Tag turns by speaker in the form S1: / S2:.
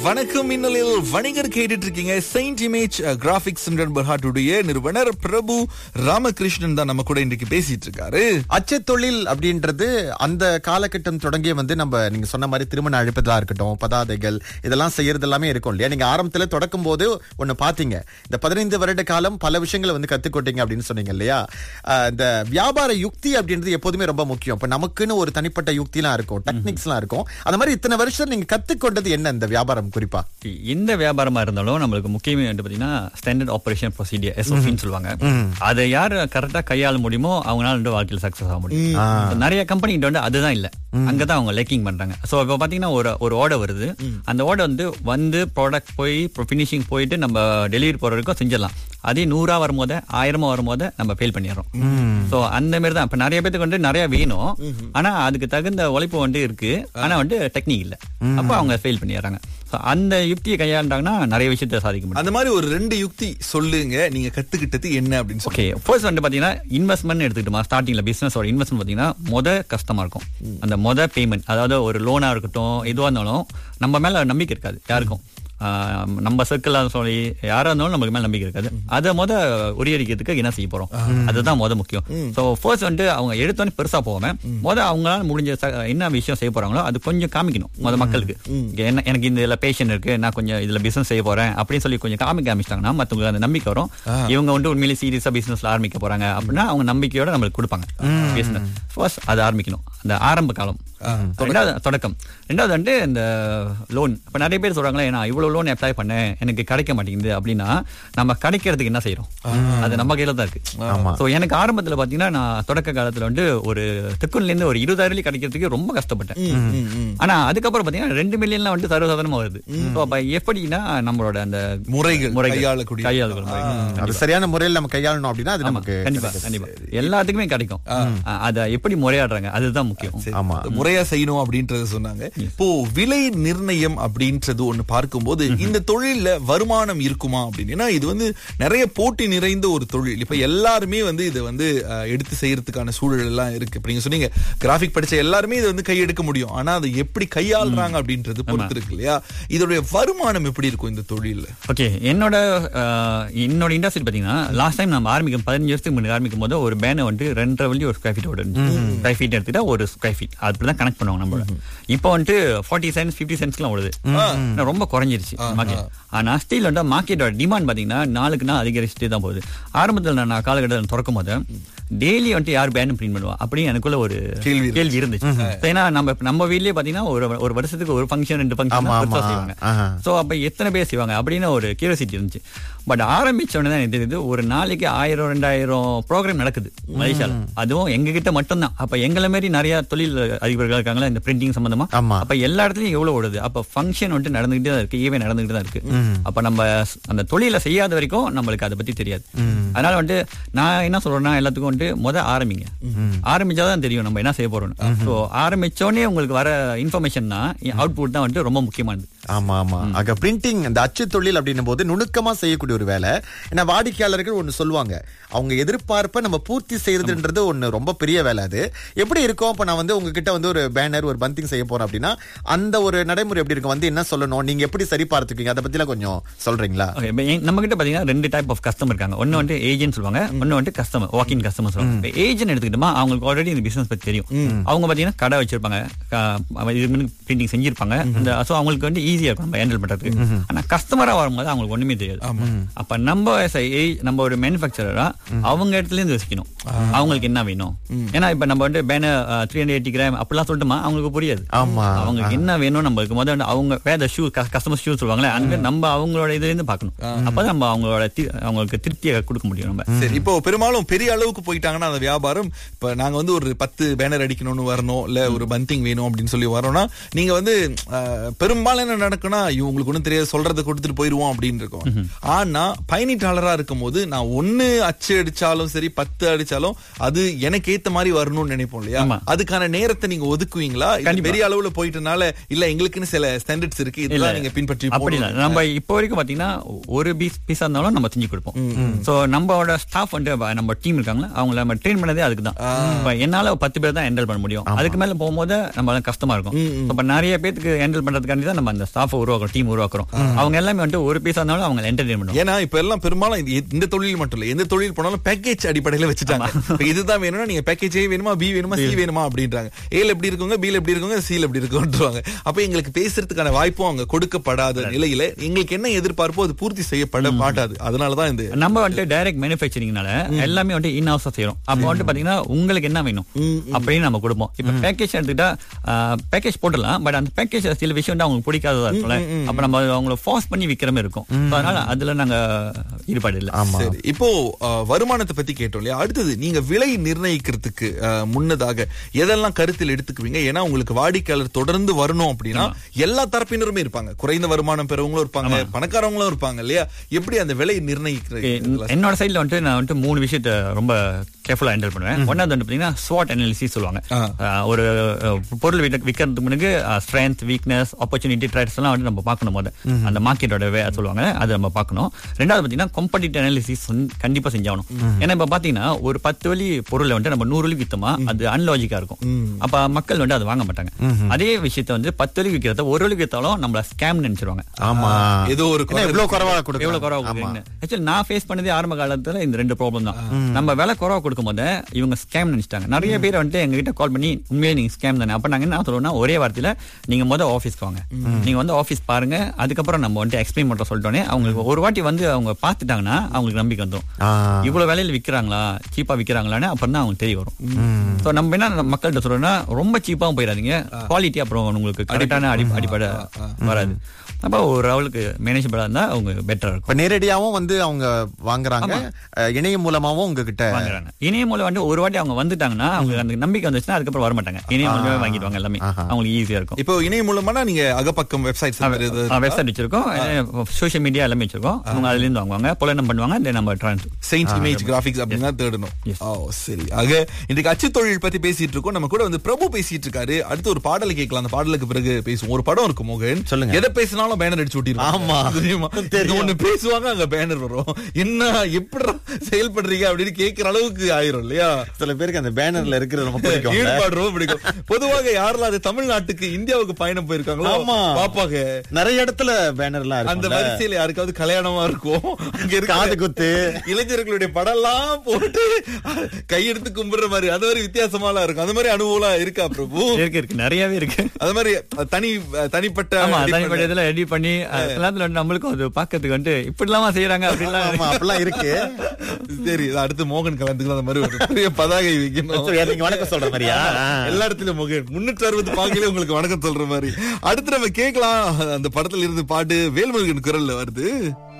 S1: வணக்கம் மின்னலில் வணிகர் கேட்டுட்டு இருக்கீங்க செயின்ட் இமேஜ் கிராபிக்ஸ் பர்ஹாட்டுடைய நிறுவனர் பிரபு ராமகிருஷ்ணன் தான் நம்ம கூட இன்றைக்கு பேசிட்டு இருக்காரு
S2: அச்சத்தொழில் அப்படின்றது அந்த காலகட்டம் தொடங்கிய வந்து நம்ம நீங்க சொன்ன மாதிரி திருமண அழைப்பதா இருக்கட்டும் பதாதைகள் இதெல்லாம் செய்யறது எல்லாமே இருக்கும் இல்லையா நீங்க ஆரம்பத்துல தொடக்கும் போது ஒண்ணு பாத்தீங்க இந்த பதினைந்து வருட காலம் பல விஷயங்களை வந்து கத்துக்கொட்டீங்க அப்படின்னு சொன்னீங்க இல்லையா ஆஹ் இந்த வியாபார யுக்தி அப்படின்றது எப்போதுமே ரொம்ப முக்கியம் இப்ப நமக்குன்னு ஒரு தனிப்பட்ட யுக்திலாம் இருக்கும் டெக்னிக்ஸ்லாம் இருக்கும் அந்த மாதிரி இத்தனை வருஷம் நீங்க கத்துக்கொண்டது என்ன இந்த வியாபாரம் குறிப்பா
S3: எந்த வியாபாரமா இருந்தாலும் நம்மளுக்கு முக்கியமே வந்து பாத்தீங்கன்னா ஸ்டாண்டர்ட் ஆபரேஷன் ப்ரொசீடியர் எஸ்ஓபின்னு சொல்லுவாங்க அதை யார் கரெக்டா கையாள முடியுமோ அவங்களால வந்து வாழ்க்கையில் சக்சஸ் ஆக முடியும் இப்ப நிறைய கம்பெனி வந்து அதுதான் இல்ல அங்கதான் அவங்க லேக்கிங் பண்றாங்க சோ இப்போ பாத்தீங்கன்னா ஒரு ஒரு ஆர்டர் வருது அந்த ஆர்டர் வந்து வந்து ப்ராடக்ட் போய் ஃபினிஷிங் போயிட்டு நம்ம டெலிவரி போற வரைக்கும் செஞ்சிடலாம் அதே நூறா வரும்போது ஆயிரமா வரும்போது நம்ம ஃபெயில் பண்ணிடுறோம் சோ அந்த மாதிரி தான் இப்ப நிறைய பேத்துக்கு வந்து நிறைய வேணும் ஆனா அதுக்கு தகுந்த உழைப்பு வந்து இருக்கு ஆனா வந்து டெக்னிக் இல்ல அப்ப அவங்க ஃபெயில் பண்ணிடுறாங்க சோ அந்த யுக்தியை கையாண்டாங்கன்னா நிறைய விஷயத்த சாதிக்க முடியும்
S1: அந்த மாதிரி ஒரு ரெண்டு யுக்தி சொல்லுங்க நீங்க கத்துக்கிட்டது என்ன அப்படின்னு சொல்லி
S3: ஓகே ஃபர்ஸ்ட் வந்து பாத்தீங்கன்னா இன்வெஸ்ட்மெண்ட் எடுத்துக்கிட்டோமா ஸ்டார்டிங்ல பிசினஸோட இன்வெஸ்ட்மெண்ட் பாத்தீங்கன்னா மொத கஷ்டமா இருக்கும் அந்த மொத பேமெண்ட் அதாவது ஒரு லோனா இருக்கட்டும் எதுவா இருந்தாலும் நம்ம மேல நம்பிக்கை இருக்காது யாருக்கும் ஆஹ் நம்ம சர்க்கிள் சொல்லி யாரா இருந்தாலும் நமக்கு மேல நம்பிக்கை இருக்காது அதை மொத உரியடிக்கிறதுக்கு என்ன செய்ய போறோம் அதுதான் மொத முக்கியம் சோ ஃபர்ஸ்ட் வந்து அவங்க எடுத்தோன்னே பெருசா போகாம மொத அவங்களால முடிஞ்ச ச- என்ன விஷயம் செய்ய போறாங்களோ அது கொஞ்சம் காமிக்கணும் மொத மக்களுக்கு இங்க என்ன எனக்கு இந்த இதுல பேஷன் இருக்கு நான் கொஞ்சம் இதுல பிசினஸ் செய்ய போறேன் அப்படின்னு சொல்லி கொஞ்சம் காமிக்க ஆரம்பிச்சிட்டாங்கன்னா மத்தவங்களுக்கு அந்த நம்பிக்கை வரும் இவங்க வந்து உண்மையிலேயே சீரியஸா பிசினஸ்ல ஆரம்பிக்க போறாங்க அப்படின்னா அவங்க நம்பிக்கையோட நம்மளுக்கு கொடுப்பாங்க பிசினஸ் ஃபர்ஸ்ட் அது ஆரம்பிக்கணும் அந்த ஆரம்ப காலம் ரெண்டாவது தொடக்கம் ரெண்டாவது வந்து இந்த லோன் இப்ப நிறைய பேர் சொல்றாங்களே நான் இவ்வளவு லோன் அப்ளை பண்ணேன் எனக்கு கிடைக்க மாட்டேங்குது அப்படின்னா நம்ம கிடைக்கிறதுக்கு என்ன செய்யறோம் அது நம்ம கையில தான் இருக்கு சோ எனக்கு ஆரம்பத்துல பாத்தீங்கன்னா நான் தொடக்க காலத்துல வந்து ஒரு தெக்குன்ல இருந்து ஒரு இருபதாயிரம் கிடைக்கிறதுக்கு ரொம்ப கஷ்டப்பட்டேன் ஆனா அதுக்கப்புறம் பாத்தீங்கன்னா ரெண்டு மில்லியன்லாம் வந்து சர்வசாதாரணமா வருது So, அப்ப எப்படின்னா நம்மளோட அந்த
S1: முறைகள்,
S3: முறைகள்
S1: கையாளக்கூடிய.
S3: கையாளுகிற முறைகள்
S2: அது சரியான முறையில் நம்ம கையாளணும் அப்படின்னா அது
S3: ஆமா,
S2: நமக்கு
S3: கண்டிப்பா கண்டிப்பா எல்லாத்துக்குமே கிடைக்கும் அத எப்படி முறையாடுறாங்க அதுதான் முக்கியம்
S2: ஆமா.
S1: அது முறையா செய்யணும் அப்படின்றத சொன்னாங்க இப்போ விலை நிர்ணயம் அப்படின்றது ஒண்ணு பார்க்கும்போது இந்த தொழில்ல வருமானம் இருக்குமா அப்படின்னு ஏன்னா இது வந்து நிறைய போட்டி நிறைந்த ஒரு தொழில் இப்ப எல்லாருமே வந்து இதை வந்து அஹ், எடுத்து செய்யறதுக்கான சூழல் எல்லாம் இருக்கு இப்ப நீங்க சொன்னீங்க கிராஃபிக் படிச்ச எல்லாருமே இதை வந்து கையெடுக்க முடியும் ஆனா அதை எப்படி கையாளுறாங்க அப்படின்றது பொறுத்து இருக்கு இல்லையா இதோடைய வருமானம் எப்படி இருக்கும் இந்த தொழில்ல
S3: ஓகே என்னோட அஹ், என்னோட இண்டஸ்ட்ரி பாத்தீங்கன்னா லாஸ்ட் டைம் நம்ம ஆரம்பிக்கும் பதினஞ்சு வருஷத்துக்கு முன்னாடி ஆரம்பிக்கும் போது ஒரு பேனர் வந்து ரெண்டரை வழி ஒரு ஸ்கொயர் ஃபீட் ஓட ஸ்கொயர் ஃபீட் எடுத்துட்டா ஒரு ஸ்கொயர் ஃபீட் அப்படிதான் கனெக்ட் பண்ணுவாங்க நம்மளோட இப்போ வந்துட்டு ஃபார்ட்டி சென்ஸ் ஃபிஃப்டி சென்ஸ்லாம் ஓடுது ஆனா ரொம்ப குறைஞ்சிருச்சு மார்க்கெட் ஆனா ஸ்டீல் வந்து மார்க்கெட்டோட டிமாண்ட் பாத்தீங்கன்னா நாளுக்கு நாள் அதிகரிச்சுட்டே தான் போகுது ஆரம்பத்தில் நான் காலகட்டத்தில் திறக்கும் போது டெய்லி வந்துட்டு யார் பேன் பிரிண்ட் பண்ணுவா அப்படின்னு எனக்குள்ள ஒரு
S1: கேள்வி
S3: கேள்வி இருந்துச்சு ஏன்னா நம்ம நம்ம வீட்லயே பாத்தீங்கன்னா ஒரு ஒரு வருஷத்துக்கு ஒரு ஃபங்க்ஷன் ரெண்டு
S2: ஆமா,
S3: ஃபங்க்ஷன்
S2: ஆமா.
S3: செய்வாங்க
S2: ஆஹா.
S3: சோ அப்ப எத்தனை பேர் செய்வாங்க அப்படின்னு ஒரு கியூரியாசிட்டி இருந்துச்சு பட் ஆரம்பிச்ச உடனே தான் எனக்கு தெரியுது ஒரு நாளைக்கு ஆயிரம் ரெண்டாயிரம் ப்ரோக்ராம் நடக்குது மலேசியால அதுவும் எங்க கிட்ட மட்டும்தான் அப்ப எங்களை மாதிரி நிறைய தொழில் அதிபர்கள் இருக்காங்களா இந்த பிரிண்டிங் சம்பந்தமா
S2: ஆமா.
S3: அப்ப எல்லா இடத்துலயும் எவ்வளவு ஓடுது அப்ப ஃபங்க்ஷன் வந்துட்டு நடந்துகிட்டே தான் இருக்கு ஈவென்ட் நடந்துகிட்டு தான் இருக்கு அப்ப நம்ம ஸ்- அந்த தொழில செய்யாத வரைக்கும் நம்மளுக்கு அதை பத்தி தெரியாது அதனால வந்துட்டு நான் என்ன சொல்றேன்னா எல்லாத்துக்கும் வந்துட்டு முத ஆரம்பிங்க ஆரம்பிச்சாதான் தெரியும் நம்ம என்ன செய்ய போறோம்னு ஸோ ஆரம்பிச்சோடனே உங்களுக்கு வர இன்ஃபர்மேஷன் தான் அவுட்புட் தான் வந்துட்டு ரொம்ப முக்கியமானது
S2: ஆமா ஆமா அங்க பிரிண்டிங் அந்த அச்சு தொழில் அப்படின்னும் போது நுணுக்கமா செய்யக்கூடிய ஒரு வேலை ஏன்னா வாடிக்கையாளர்கள் ஒண்ணு சொல்லுவாங்க அவங்க எதிர்பார்ப்பை நம்ம பூர்த்தி செய்யறதுன்றது ஒண்ணு ரொம்ப பெரிய வேலை அது எப்படி இருக்கும் இப்ப நான் வந்து உங்ககிட்ட வந்து ஒரு பேனர் ஒரு பந்திங் செய்ய போறேன் அப்படின்னா அந்த ஒரு நடைமுறை எப்படி இருக்கும் வந்து என்ன சொல்லணும் நீங்க எப்படி சரி பார்த்துக்கீங்க அதை பத்திலாம் கொஞ்சம் சொல்றீங்களா
S3: Okay, இப்ப எ- நம்ம கிட்ட பாத்தீங்கன்னா ரெண்டு டைப் ஆஃப் கஸ்டமர் இருக்காங்க ஒன்னு வந்து ஏஜென்ட் சொல்லுவாங்க ஒன்னு வந்து கஸ்டமர் வாக்கிங் கஸ்டமர் சொல்லுவாங்க ஏஜென்ட் எடுத்துக்கிட்டோமா அவங்களுக்கு ஆல்ரெடி இந்த பிசினஸ் பத்தி தெரியும் அவங்க பாத்தீங்கன்னா கடை வச்சிருப்பாங்க பிரிண்டிங் செஞ்சிருப்பாங்க இந்த சோ அவங்களுக்கு வந்து ஈஸியா இருக்கும் நம்ம ஹேண்டில் பண்றதுக்கு ஆனா கஸ்டமரா வரும்போது அவங்களுக்கு ஒண்ணுமே தெரியாது அப்ப நம்ம as a age- நம்ம ஒரு மேனுஃபேக்சரரா அவங்க இடத்துல இருந்து யோசிக்கணும் அவங்களுக்கு என்ன வேணும் ஏன்னா இப்ப நம்ம வந்து banner three hundred eighty gram அப்படிலாம் சொல்லிட்டுமா அவங்களுக்கு புரியாது
S2: ஆமா.
S3: அவங்களுக்கு என்ன வேணும் நம்மளுக்கு முதல்ல வந்து அவங்க வேற ஷூ கஸ்டமர் ஷூ சொல்லுவாங்களே அந்த மாதிரி நம்ம அவங்களோட இதுல இருந்து பார்க்கணும் அப்பதான் நம்ம அவங்களோட தி- அவங்களுக்கு திருப்தியை கொடுக்க முடியும் நம்ம
S1: சரி இப்போ பெரும்பாலும் பெரிய அளவுக்கு போயிட்டாங்கன்னா அந்த வியாபாரம் இப்ப நாங்க வந்து ஒரு பத்து பேனர் அடிக்கணும்னு வரணும் இல்ல ஒரு பந்திங் வேணும் அப்படின்னு சொல்லி வரோம்னா நீங்க வந்து அஹ், பெரும்பாலும் என்ன நடக்கும்னா இவங்களுக்கு ஒண்ணும் தெரியாது சொல்றதை கொடுத்துட்டு போயிருவோம் அப்படின்னு இருக்கும் ஆனா பயணிட்டாளரா இருக்கும் போது நான் ஒண்ணு அச்சு அடிச்சாலும் சரி பத்து அடிச்சாலும் அது எனக்கு ஏத்த மாதிரி வரணும்னு நினைப்போம் இல்லையா
S3: ஆமா.
S1: அதுக்கான நேரத்தை நீங்க ஒதுக்குவீங்களா இல்ல
S3: கண்டிப்பா.
S1: பெரிய அளவுல போயிட்டனால இல்ல எங்களுக்குன்னு சில ஸ்டாண்டர்ட்ஸ் இருக்கு இதெல்லாம் நீங்க பின்பற்றி சுற்றி
S3: அப்படி இல்ல
S1: போகணும்.
S3: நம்ம இப்போ வரைக்கும் பாத்தீங்கன்னா ஒரு பீஸ் பீஸா இருந்தாலும் நம்ம செஞ்சு கொடுப்போம் சோ நம்மளோட ஸ்டாஃப் வந்து வ- நம்ம டீம் இருக்காங்களா அவங்கள நம்ம ட்ரெயின் பண்ணதே அதுக்கு தான் இப்ப என்னால பத்து பேர் தான் ஹேண்டில் பண்ண முடியும் அதுக்கு மேல போகும்போது நம்ம கஷ்டமா இருக்கும் இப்ப நிறைய பேருக்கு ஹேண்டில் பண்றதுக்காண்டி தான் நம்ம அந்த ஸ்டாஃப் உருவாக்குறோம் டீம் உருவாக்குறோம் அவங்க எல்லாமே வந்து ஒரு பீஸா இருந்தாலும் அவங்க என்டர்டைன் பண்ணுவோம்
S1: ஏன்னா இப்ப எல்லாம் பெரும்பாலும் இந்த- இந்த தொழில் மட்டும் இல்ல எந்த தொழில் போனாலும் பேக்கேஜ் அடிப்படையில வச்சுட்டாங்க இப்ப இதுதான் வேணும்னா நீங்க பேக்கேஜ் ஏ வேணுமா பி வேணுமா சி வேணுமா அப்படின்றாங்க ஏல எப்படி இருக்குங்க பில எப்படி இருக்குங்க சில எப்படி இருக்குன்றாங்க அப்ப எங்களுக்கு பேசுறதுக்கான வாய்ப்பும் அவங்க கொடுக்கப்படாத நிலையில எங்களுக்கு என்ன எதிர்பார்ப்போ அது பூர்த்தி செய்யப்பட மாட்டாது அதனாலதான் இந்த
S3: நம்ம வந்துட்டு டைரக்ட் மேனுஃபேக்சரிங்னால எல்லாமே வந்து இன் ஹவுஸா செய்யறோம் அப்போ வந்துட்டு பாத்தீங்கன்னா உங்களுக்கு என்ன வேணும் அப்படின்னு நம்ம கொடுப்போம் இப்ப பேக்கேஜ் எடுத்துக்கிட்டா பேக்கேஜ் போட்டுடலாம் பட் அந்த பேக்கேஜ் சில விஷயம் வந்து அவங்களுக்கு பிடிக்காததா இருக்கும்ல அப்ப நம்ம அவங்கள ஃபோர்ஸ் பண்ணி விக்கிற மாதிரி இருக்கும் So, அதனால அதுல நாங்க ஈடுபாடு இல்ல
S1: சரி இப்போ அஹ், வருமானத்தை பத்தி கேட்டோம் இல்லையா அடுத்தது நீங்க விலை நிர்ணயிக்கிறதுக்கு அஹ், முன்னதாக எதெல்லாம் கருத்தில் எடுத்துக்குவீங்க ஏன்னா உங்களுக்கு வாடிக்கையாளர் தொடர்ந்து வரணும் அப்படின்னா எல்லா தரப்பினருமே இருப்பாங்க குறைந்த வருமானம் பெறவங்களும் இருப்பாங்க பணக்காரவங்களும் இருப்பாங்க இல்லையா எப்படி அந்த விலை நிர்ணயிக்கிறது
S3: என்னோட சைடுல வந்துட்டு நான் வந்துட்டு மூணு விஷயத்த ரொம்ப கேர்ஃபுல்லா ஹேண்டில் பண்ணுவேன் ஒன்னாவது வந்து பாத்தீங்கன்னா ஸ்வாட் அனாலிசிஸ் சொல்லுவாங்க அஹ், ஒரு அஹ், பொருள் விக்க- விக்கிறதுக்கு முன்னாடி ஸ்ட்ரென்த் வீக்னஸ் ஆப்பர்ச்சுனிட்டி ட்ரைட்ஸ் எல்லாம் வந்து நம்ம பார்க்கணும் போது அந்த மார்க்கெட்டோட வே சொல்லுவாங்க அதை நம்ம பார்க்கணும் ரெண்டாவது பாத்தீங்கன்னா காம்படிட்டிவ் அனாலிசிஸ் கண்டிப்பா செஞ்சாகணும் ஏன்னா இப்ப பாத்தீங்கன்னா ஒரு பத்து வழி பொருளை வந்து நம்ம நூறு வழி வித்தோமா அது அன்லாஜிக்கா இருக்கும் அப்ப மக்கள் வந்து அதை வாங்க மாட்டாங்க அதே விஷயத்த வந்து பத்து வழி விக்கிறத ஒரு வழி வித்தாலும் நம்மள ஸ்கேம் நினைச்சிருவாங்க
S2: ஆமா
S1: ஏதோ ஒரு
S2: என்ன இவ்வளவு குறைவா கொடுக்க
S3: எவ்வளவு குறவா கொடுக்குறீங்க ஆக்சுவலி நான் ஃபேஸ் பண்ணதே ஆரம்ப காலத்துல இந்த ரெண்டு ப்ராப்ளம் தான் நம்ம விலை குறவா கொடுக்கும் போது இவங்க ஸ்கேம் நினைச்சிட்டாங்க நிறைய பேர் வந்துட்டு எங்க கிட்ட கால் பண்ணி உண்மையே நீங்க ஸ்கேம் தானே அப்ப நாங்க என்ன சொல்லுவோம்னா ஒரே வார்த்தையில நீங்க முத ஆபீஸ்க்கு வாங்க நீங்க வந்து ஆபீஸ் பாருங்க அதுக்கப்புறம் நம்ம வந்துட்டு எக்ஸ்பிளைன் பண்ற சொல்லிட்டோன்னே அவங்களுக்கு ஒரு வாட்டி வந்து அவங்க பாத்துட்டாங்கன்னா அவங்களுக்கு நம்பிக்கை வந்துடும்
S2: ஆ.
S3: இவ்வளவு விலையில விக்கிறாங்களா சீப்பா விக்கிறாங்களான்னு அப்புறம் தான் அவங்க தெரிய வரும் சோ நம்ம என்ன நம்ம மக்கள்கிட்ட சொல்றோம்னா ரொம்ப சீப்பாவும் போயிடாதீங்க குவாலிட்டி அப்புறம் உங்களுக்கு கரெக்டான அடி அடிப்படை வராது அப்ப ஒரு அவளுக்கு மேனேஜபிளா இருந்தா அவங்க பெட்டரா இருக்கும்
S2: இப்ப நேரடியாவும் வந்து அவங்க வாங்குறாங்க அஹ், இணையம் மூலமாவும் உங்ககிட்ட
S3: வாங்குறாங்க இணைய மூலம் வந்து ஒரு வாட்டி அவங்க வந்துட்டாங்கன்னா அவங்க அந்த நம்பிக்கை வந்துச்சுன்னா அதுக்கப்புறம் வர மாட்டாங்க இணைய மூலமே வாங்கிடுவாங்க எல்லாமே அவங்களுக்கு ஈஸியா இருக்கும்
S1: இப்போ இணைய மூலமானா நீங்க அகப்பக்கம் வெப்சைட்
S3: வெப்சைட் வச்சிருக்கோம் சோஷியல் மீடியா எல்லாமே வச்சிருக்கோம் அவங்க அதுல இருந்து வாங்குவாங்க புலனம் பண்ணுவாங்க தென் நம்ம ட்ரான்ஸ்
S1: செயின்ஸ் இமேஜ் கிராபிக்ஸ் அப்படின்னா தேடணும் ஓ சரி ஆக இன்றைக்கு அச்சு தொழில் பத்தி பேசிட்டு இருக்கோம் நம்ம கூட வந்து பிரபு பேசிட்டு இருக்காரு அடுத்து ஒரு பாடலை கேட்கலாம் அந்த பாடலுக்கு பிறகு பேசுவோம் ஒரு படம் இருக்கு மோகன்
S2: சொல்லுங்க.
S1: எதை பேசினாலும் பேனர் அடிச்சு ஒட்டிருவாங்க
S2: ஆமா.
S1: தெரியுமா
S2: தெரியும்.
S1: ஒண்ணு பேசுவாங்க அங்க பேனர் வரும் என்ன எப்படி செயல்படுறீங்க அப்படின்னு கேட்கிற அளவுக்கு ஆயிரும் இல்லையா
S2: சில பேருக்கு அந்த பேனர்ல இருக்கிறது ரொம்ப பிடிக்கும்
S1: ஈடுபாடு ரொம்ப பிடிக்கும் பொதுவாக யாரெல்லாம் அது தமிழ்நாட்டுக்கு இந்தியாவுக்கு பயணம் போயிருக்காங்களோ
S2: ஆமா.
S1: பாப்பாங்க
S2: நிறைய இடத்துல பேனர்லாம்
S1: அந்த
S2: இருக்கும்
S1: வரிசையில யாருக்காவது கல்யாணமா இருக்கும் அங்க இருக்கிற
S2: காது குத்து.
S1: இளைஞர்களுடைய படம் எல்லாம் போட்டு கையெடுத்து கும்பிடுற மாதிரி அது மாதிரி வித்தியாசமாலாம் இருக்கும் அந்த மாதிரி அனுபவம் இருக்கா பிரபு
S3: இருக்கு இருக்கு நிறையவே இருக்கு
S1: அது மாதிரி தனி தனிப்பட்ட
S3: ஆமா
S1: அடிப்படை-
S3: தனிப்பட்ட இதுல ரெடி பண்ணி அஹ், எல்லாத்துல வந்து நம்மளுக்கும் அது பாக்கிறதுக்கு வந்து இப்படி இல்லாம செய்யறாங்க அப்படிலாம்
S2: ஆமா அப்படிலாம் இருக்கு
S1: சரி இது அடுத்து மோகன் கலந்துக்கலாம் அந்த மாதிரி ஒரு பெரிய பதாகை வைக்கணும்
S2: சரி, நீங்க வணக்கம் சொல்ற மாதிரியா
S1: எல்லா இடத்துலயும் மோகன் முன்னூற்றி அறுபது பாக்கிலே உங்களுக்கு வணக்கம் சொல்ற மாதிரி அடுத்து நம்ம கேட்கலாம் அந்த படத்துல இருந்து பாட்டு வேல்முருகன் குரல்ல வருது